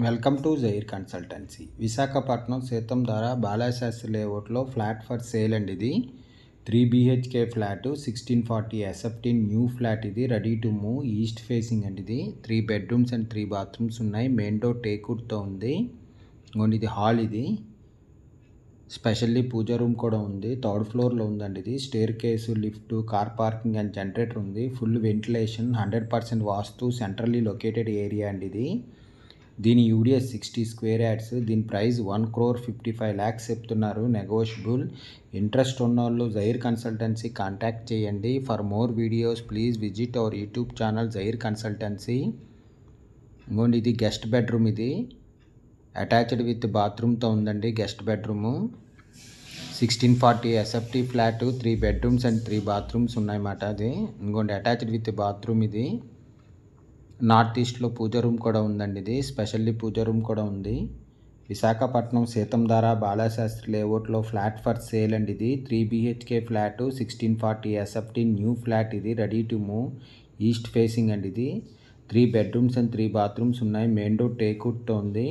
welcome to Jair consultancy Visakhapatnam Seethammadhara Balasastri లేఅవుట్లో flat for sale అండి ఇది three BHK flat sixteen forty SFT new flat ఇది ready to move east facing అండి ఇది three bedrooms and three bathrooms ఉన్నాయి main door టేకుడ్తో ఉంది ఇంకోండి ఇది హాల్ ఇది స్పెషల్లీ పూజ రూమ్ కూడా ఉంది థర్డ్ ఫ్లోర్లో ఉందండి ఇది stair case lift car parking and generator ఉంది full ventilation hundred percent vastu centrally located area అండి ఇది దీని యూడిఎస్ సిక్స్టీ స్క్వేర్ యాడ్స్ దీని price one crore fifty five lakhs చెప్తున్నారు నెగోషియబుల్ ఇంట్రెస్ట్ ఉన్న వాళ్ళు జైర్ కన్సల్టెన్సీ కాంటాక్ట్ చేయండి for more videos please visit our YouTube channel Jair consultancy ఇంకోండి ఇది గెస్ట్ బెడ్రూమ్ ఇది అటాచ్డ్ విత్ బాత్రూమ్తో ఉందండి guest bedroom sixteen forty SFT flat three bedrooms and three bathrooms ఉన్నాయన్నమాట అది ఇంకోండి అటాచ్డ్ విత్ బాత్రూమ్ ఇది నార్త్ ఈస్ట్లో పూజ రూమ్ కూడా ఉందండి ఇది స్పెషల్లీ పూజ రూమ్ కూడా ఉంది విశాఖపట్నం సీతంధార బాలాశాస్త్రి లేఅవుట్లో ఫ్లాట్ ఫర్ సేల్ అండి ఇది three BHK flat sixteen forty SFT new flat ఇది ready to move east facing అండి ఇది three bedrooms and three bathrooms ఉన్నాయి మెయిన్ డోర్ టేక్వుడ్తో ఉంది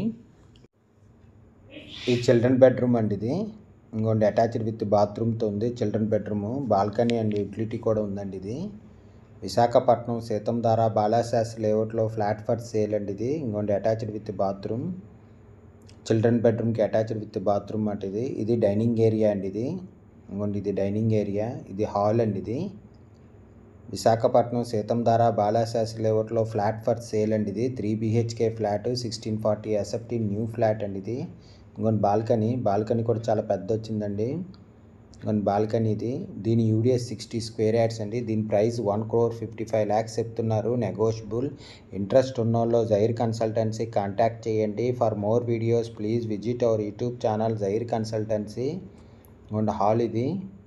ఈ చిల్డ్రన్ బెడ్రూమ్ అండి ఇది ఇంకోండి అటాచ్డ్ విత్ బాత్రూమ్తో ఉంది children bedroom balcony and utility కూడా ఉందండి ఇది విశాఖపట్నం సీతంధార బాలాశాస్త్రి లేఅవుట్లో ఫ్లాట్ ఫర్ సేల్ అండి ఇది ఇంకోండి అటాచ్డ్ విత్ బాత్రూమ్ చిల్డ్రన్ బెడ్రూమ్కి అటాచ్డ్ విత్ బాత్రూమ్ అంటే ఇది ఇది డైనింగ్ ఏరియా అండి ఇది ఇంకోండి ఇది డైనింగ్ ఏరియా ఇది హాల్ అండి ఇది విశాఖపట్నం సీతంధార బాలాశాస్త్రి లేఅవుట్లో ఫ్లాట్ ఫర్ సేల్ అండి ఇది three BHK flat sixteen forty SFT new flat అండి ఇది ఇంకొన్ని బాల్కనీ బాల్కనీ కూడా చాలా పెద్ద వచ్చిందండి ఇంకొన్ని బాల్కనీ ఇది దీని యూడిఎస్ సిక్స్టీ స్క్వేర్ యాడ్స్ అండి దీని price one crore fifty five lakhs చెప్తున్నారు నెగోషియబుల్ ఇంట్రెస్ట్ ఉన్నోళ్ళు జైర్ కన్సల్టెన్సీ కాంటాక్ట్ చేయండి for more videos please visit our YouTube channel Jair consultancy and hall ఇది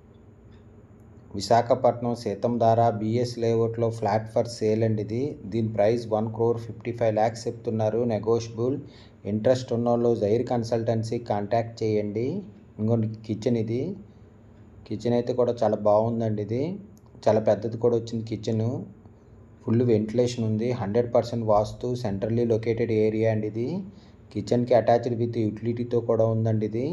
విశాఖపట్నం సీతంధార బిఎస్ లేఅవుట్లో ఫ్లాట్ ఫర్ సేల్ అండి ఇది దీని price one crore fifty five lakhs చెప్తున్నారు నెగోషియబుల్ ఇంట్రెస్ట్ ఉన్నోళ్ళు జైర్ కన్సల్టెన్సీ కాంటాక్ట్ చేయండి ఇంకోటి కిచెన్ ఇది కిచెన్ అయితే కూడా చాలా బాగుందండి ఇది చాలా పెద్దది కూడా వచ్చింది కిచెన్ ఫుల్ వెంటిలేషన్ ఉంది hundred percent vastu centrally located area అండి ఇది కిచెన్కి అటాచ్డ్ విత్ యూటిలిటీతో కూడా ఉందండి ఇది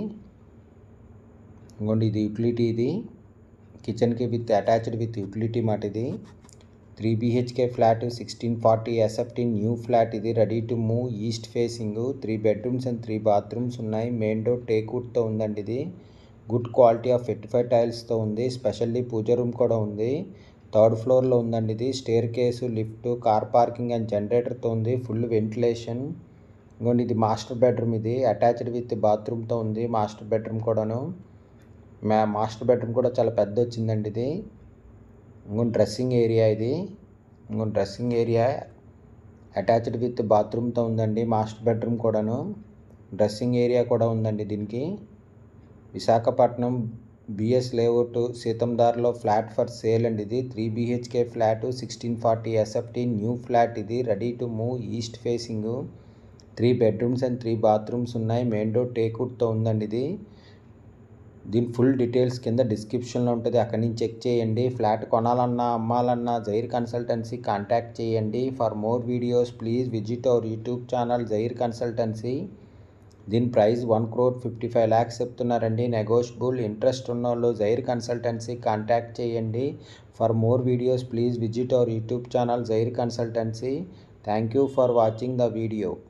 ఇంకోండి ఇది యూటిలిటీ ఇది కిచెన్కి విత్ అటాచ్డ్ విత్ యూటిలిటీ మాట ఇది three BHK flat sixteen forty SFT new flat ఇది ready to move east facing three bedrooms and three bathrooms ఉన్నాయి మెయిన్ డోర్ టేక్వుడ్తో ఉందండి ఇది గుడ్ క్వాలిటీ ఆఫ్ ఫిట్ఫై టైల్స్తో ఉంది స్పెషల్లీ పూజ రూమ్ కూడా ఉంది థర్డ్ ఫ్లోర్లో ఉందండి ఇది stair case lift car parking and జనరేటర్తో ఉంది ఫుల్ వెంటిలేషన్ ఇంకోండి ఇది మాస్టర్ బెడ్రూమ్ ఇది అటాచ్డ్ విత్ బాత్రూమ్తో ఉంది మాస్టర్ బెడ్రూమ్ కూడాను మా మాస్టర్ బెడ్రూమ్ కూడా చాలా పెద్ద వచ్చిందండి ఇది ఇంకొన్ని డ్రెస్సింగ్ ఏరియా ఇది ఇంకొన్ని డ్రెస్సింగ్ ఏరియా అటాచ్డ్ విత్ బాత్రూమ్తో ఉందండి మాస్టర్ బెడ్రూమ్ కూడాను డ్రెస్సింగ్ ఏరియా కూడా ఉందండి దీనికి విశాఖపట్నం బిఎస్ లేఅవుట్ సీతందార్లో ఫ్లాట్ ఫర్ సేల్ అండి ఇది three BHK flat sixteen forty SFT new flat ఇది ready to move east facing three bedrooms and three bathrooms ఉన్నాయి మెయిన్ డోర్ టేక్వుడ్తో ఉందండి ఇది దీని ఫుల్ డీటెయిల్స్ కింద డిస్క్రిప్షన్లో ఉంటుంది అక్కడి నుంచి చెక్ చేయండి ఫ్లాట్ కొనాలన్నా అమ్మాలన్నా జైర్ కన్సల్టెన్సీ కాంటాక్ట్ చేయండి for more videos please visit our YouTube channel Jair consultancy దీని price one crore fifty five lakhs చెప్తున్నారండి నెగోషియబుల్ ఇంట్రెస్ట్ ఉన్న వాళ్ళు జైర్ కన్సల్టెన్సీ కాంటాక్ట్ చేయండి for more videos please visit our YouTube channel Jair consultancy thank you for watching the video